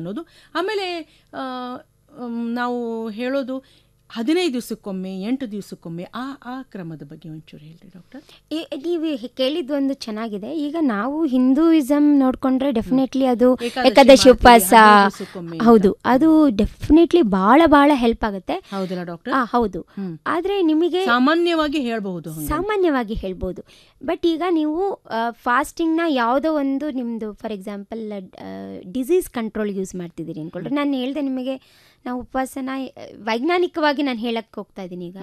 ಅನ್ನೋದು ಆಮೇಲೆ ಆ, ಮ್, ನಾವು ಹೇಳೋದು ಹದಿನೈದು ದಿವಸಕ್ಕೊಮ್ಮೆ ಎಂಟು ದಿವಸಕ್ಕೊಮ್ಮೆ ಆ ಆ ಕ್ರಮದ ಬಗ್ಗೆ ಒಂಚೂರು ಹೇಳ್ರಿ ಡಾಕ್ಟರ್ ಈ- ನೀವು ಹೆ- ಕೇಳಿದ್ದು ಒಂದು ಚೆನ್ನಾಗಿದೆ ಈಗ ನಾವು ಹಿಂದೂಯಿಸಮ್ ನೋಡ್ಕೊಂಡ್ರೆ ಡೆಫಿನೆಟ್ಲಿ ಅದು ಏಕಾದಶಿ ಏಕಾದಶಿ ಮಾಡ್ತೀವಿ, ಉಪವಾಸ ಹದಿನೈದು ದಿವ್ಸಕ್ಕೊಮ್ಮೆ ಅಂತ. ಹೌದು ಅದು ಡೆಫಿನೆಟ್ಲಿ ಬಹಳ ಬಹಳ ಹೆಲ್ಪ್ ಆಗುತ್ತೆ ಹೌದಲ್ಲ ಡಾಕ್ಟರ್ ಆ, ಹೌದು ಹ್ಮ್. ಆದ್ರೆ ನಿಮಗೆ ಸಾಮಾನ್ಯವಾಗಿ ಹೇಳ್ಬಹುದು ಹಂಗೆ. ಸಾಮಾನ್ಯವಾಗಿ ಹೇಳ್ಬೋದು ಬಟ್ ಈಗ ನೀವು ಫಾಸ್ಟಿಂಗ್ನ ಯಾವುದೋ ಒಂದು ನಿಮ್ಮದು for example disease control use ಮಾಡ್ತಿದ್ದೀರಿ ಅಂದ್ಕೊಳ್ರಿ ನಾನು ಹೇಳ್ದೆ ನಿಮಗೆ ನಾವು ಉಪವಾಸನ ಆ, ವೈಜ್ಞಾನಿಕವಾಗಿ ನಾನು ಹೇಳಕ್ಕೆ ಹೋಗ್ತಾ ಇದ್ದೀನಿ ಈಗ